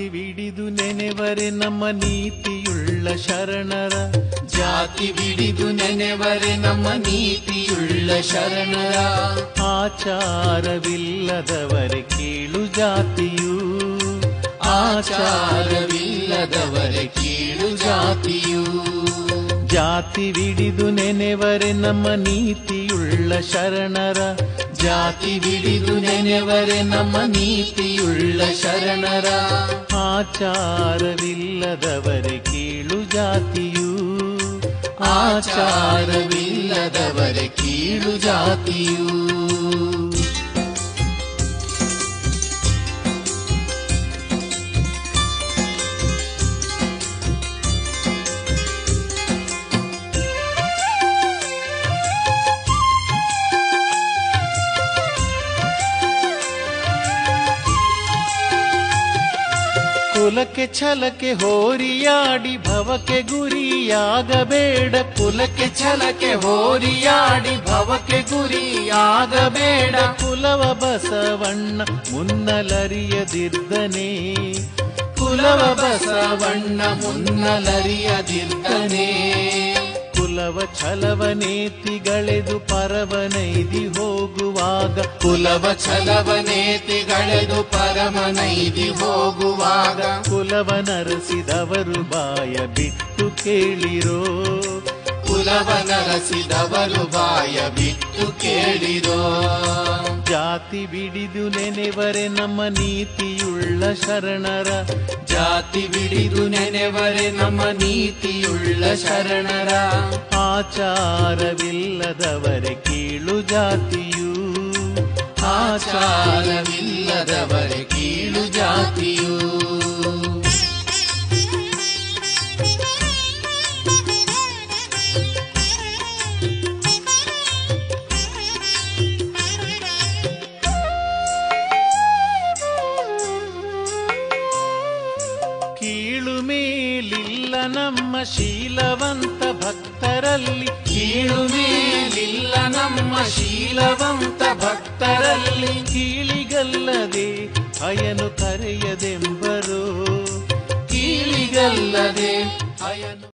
ವಿಡಿದು ನೆನೆವರೆ ನಮ್ಮ ನೀತಿಯುಳ್ಳ ಶರಣರ ಜಾತಿ ಬಿಡಿದು ನೆನೆವರೆ ನಮ್ಮ ನೀತಿಯುಳ್ಳ ಶರಣರ ಆಚಾರವಿಲ್ಲದವರೆ ಕೀಳು ಜಾತಿಯು ಆಚಾರವಿಲ್ಲದವರೆ ಕೀಳು ಜಾತಿಯು ಜಾತಿ ವಿಡಿದು ನೆನೆವರೆ ನಮ್ಮ ನೀತಿಯುಳ್ಳ ಶರಣರ ಜಾತಿ ಬಿಡಿದು ನೆನೆವರೆ ನಮ್ಮ ನೀತಿಯುಳ್ಳ ಶರಣರ ಆಚಾರವಿಲ್ಲದವರೆ ಕೀಳು ಜಾತಿಯು ಆಚಾರವಿಲ್ಲದವರೆ ಕೀಳು ಜಾತಿಯು ಕುಲಕ್ಕೆ ಛಲಕ್ಕೆ ಹೋರಿಯಾಡಿ ಭವಕ್ಕೆ ಗುರಿಯಾಗಬೇಡ ಕುಲಕ್ಕೆ ಛಲಕ್ಕೆ ಹೋರಿಯಾಡಿ ಭವಕ್ಕೆ ಗುರಿಯಾಗಬೇಡ ಕುಲವ ಬಸವಣ್ಣ ಮುನ್ನಲರಿಯದಿದ್ದನೆ ಕುಲವ ಬಸವಣ್ಣ ಮುನ್ನಲರಿಯದಿದ್ದನೆ ಕುಲವ ಛಲವ ನೇತಿಗಳೆದು ಪರವನೈದಿ ಹೋಗುವಾಗ ಕುಲವ ಛಲವನೇತಿಗಳೆದು ಪರಮನೈದಿ ಹೋಗುವಾಗ ಕುಲವ ನರಸಿದವರು ಬಾಯ ಬಿಟ್ಟು ಕೇಳಿರೋ ಕುಲವ ನರಸಿದವರು ಬಾಯ ಬಿಟ್ಟು ಕೇಳಿರೋ ಜಾತಿ ಬಿಡಿದು ನೆನೆವರೆ ನಮ್ಮ ನೀತಿಯುಳ್ಳ ಶರಣರ ಜಾತಿ ಬಿಡಿದು ನೆನೆವರೆ ನಮ್ಮ ನೀತಿಯುಳ್ಳ ಶರಣರ ಆಚಾರವಿಲ್ಲದವರೆ ಕೀಳು ಜಾತಿಯು ಆಚಾರವಿಲ್ಲದವರೆ ಕೀಳು ಜಾತಿಯು ಕೀಳು ಮೇಲಿಲ್ಲ ನಮ್ಮ ಶೀಲವಂತ ಭಕ್ತರಲ್ಲಿ ಕೀಳು ಮೇಲಿಲ್ಲ ನಮ್ಮ ಶೀಲವಂತ ಭಕ್ತರಲ್ಲಿ ಕೀಳಿಗಲ್ಲದೆ ಅಯನು ಕರೆಯದೆಂಬರೋ ಕೀಳಿಗಲ್ಲದೆ ಅಯನು